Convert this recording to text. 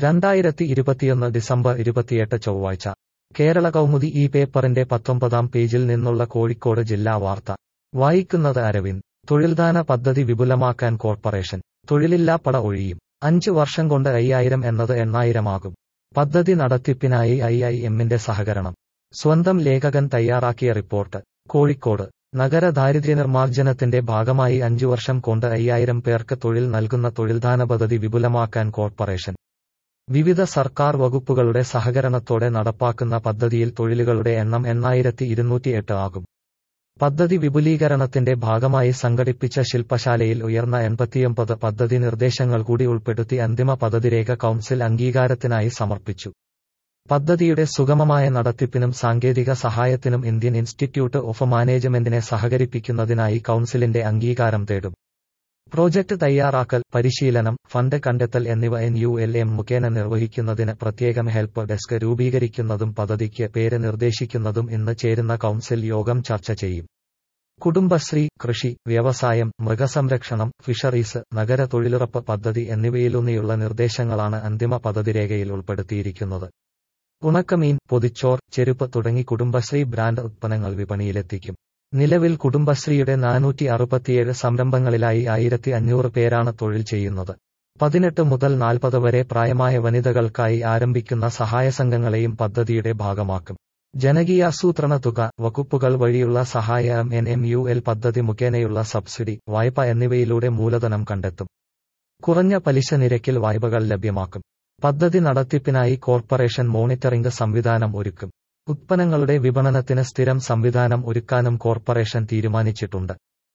രണ്ടായിരത്തി ഇരുപത്തിയൊന്ന് ഡിസംബർ ഇരുപത്തിയെട്ട് ചൊവ്വാഴ്ച കേരള കൗമുദി ഈ പേപ്പറിന്റെ പത്തൊമ്പതാം പേജിൽ നിന്നുള്ള കോഴിക്കോട് ജില്ലാ വാർത്ത വായിക്കുന്നത് അരവിന്ദ് തൊഴിൽദാന പദ്ധതി വിപുലമാക്കാൻ കോർപ്പറേഷൻ തൊഴിലില്ലാപ്പട ഒഴിയും അഞ്ച് വർഷം കൊണ്ട് അയ്യായിരം എന്നത് എണ്ണായിരമാകും പദ്ധതി നടത്തിപ്പിനായി ഐ ഐ എമ്മിന്റെ സഹകരണം സ്വന്തം ലേഖകൻ തയ്യാറാക്കിയ റിപ്പോർട്ട് കോഴിക്കോട് നഗര ദാരിദ്ര്യനിർമ്മാർജ്ജനത്തിന്റെ ഭാഗമായി അഞ്ചു വർഷം കൊണ്ട് അയ്യായിരം പേർക്ക് തൊഴിൽ നൽകുന്ന തൊഴിൽദാന പദ്ധതി വിപുലമാക്കാൻ കോർപ്പറേഷൻ വിവിധ സർക്കാർ വകുപ്പുകളുടെ സഹകരണത്തോടെ നടപ്പാക്കുന്ന പദ്ധതിയിൽ തൊഴിലുകളുടെ എണ്ണം എണ്ണായിരത്തി ഇരുന്നൂറ്റിയെട്ട് ആകും പദ്ധതി വിപുലീകരണത്തിന്റെ ഭാഗമായി സംഘടിപ്പിച്ച ശില്പശാലയിൽ ഉയർന്ന എൺപത്തിയൊമ്പത് പദ്ധതി നിർദ്ദേശങ്ങൾ കൂടി ഉൾപ്പെടുത്തി അന്തിമ പദ്ധതിരേഖ കൗൺസിൽ അംഗീകാരത്തിനായി സമർപ്പിച്ചു പദ്ധതിയുടെ സുഗമമായ നടത്തിപ്പിനും സാങ്കേതിക സഹായത്തിനും ഇന്ത്യൻ ഇൻസ്റ്റിറ്റ്യൂട്ട് ഓഫ് മാനേജ്മെന്റിനെ സഹകരിപ്പിക്കുന്നതിനായി കൗൺസിലിന്റെ അംഗീകാരം തേടും പ്രോജക്ട് തയ്യാറാക്കൽ പരിശീലനം ഫണ്ട് കണ്ടെത്തൽ എന്നിവ എൻ യു എൽ എം മുഖേന നിർവഹിക്കുന്നതിന് പ്രത്യേകം ഹെൽപ്പ് ഡെസ്ക് രൂപീകരിക്കുന്നതും പദ്ധതിക്ക് പേര് നിർദ്ദേശിക്കുന്നതും ഇന്ന് ചേരുന്ന കൗൺസിൽ യോഗം ചർച്ച ചെയ്യും കുടുംബശ്രീ കൃഷി വ്യവസായം മൃഗസംരക്ഷണം ഫിഷറീസ് നഗര തൊഴിലുറപ്പ് പദ്ധതി എന്നിവയിലൂന്നിയുള്ള നിർദ്ദേശങ്ങളാണ് അന്തിമ പദ്ധതിരേഖയിൽ ഉൾപ്പെടുത്തിയിരിക്കുന്നത് ഉണക്കമീൻ പൊതിച്ചോർ ചെരുപ്പ് തുടങ്ങി കുടുംബശ്രീ ബ്രാൻഡ് ഉത്പന്നങ്ങൾ വിപണിയിലെത്തിക്കും നിലവിൽ കുടുംബശ്രീയുടെ നാനൂറ്റി അറുപത്തിയേഴ് സംരംഭങ്ങളിലായി ആയിരത്തി അഞ്ഞൂറ് പേരാണ് തൊഴിൽ ചെയ്യുന്നത് പതിനെട്ട് മുതൽ നാൽപ്പത് വരെ പ്രായമായ വനിതകൾക്കായി ആരംഭിക്കുന്ന സഹായ സംഘങ്ങളെയും പദ്ധതിയുടെ ഭാഗമാക്കും ജനകീയാസൂത്രണ തുക വകുപ്പുകൾ വഴിയുള്ള സഹായം എൻ എം യു എൽ പദ്ധതി മുഖേനയുള്ള സബ്സിഡി വായ്പ എന്നിവയിലൂടെ മൂലധനം കണ്ടെത്തും കുറഞ്ഞ പലിശ നിരക്കിൽ വായ്പകൾ ലഭ്യമാക്കും പദ്ധതി നടത്തിപ്പിനായി കോർപ്പറേഷൻ മോണിറ്ററിംഗ് സംവിധാനം ഒരുക്കും ഉത്പന്നങ്ങളുടെ വിപണനത്തിന് സ്ഥിരം സംവിധാനം ഒരുക്കാനും കോർപ്പറേഷൻ തീരുമാനിച്ചിട്ടുണ്ട്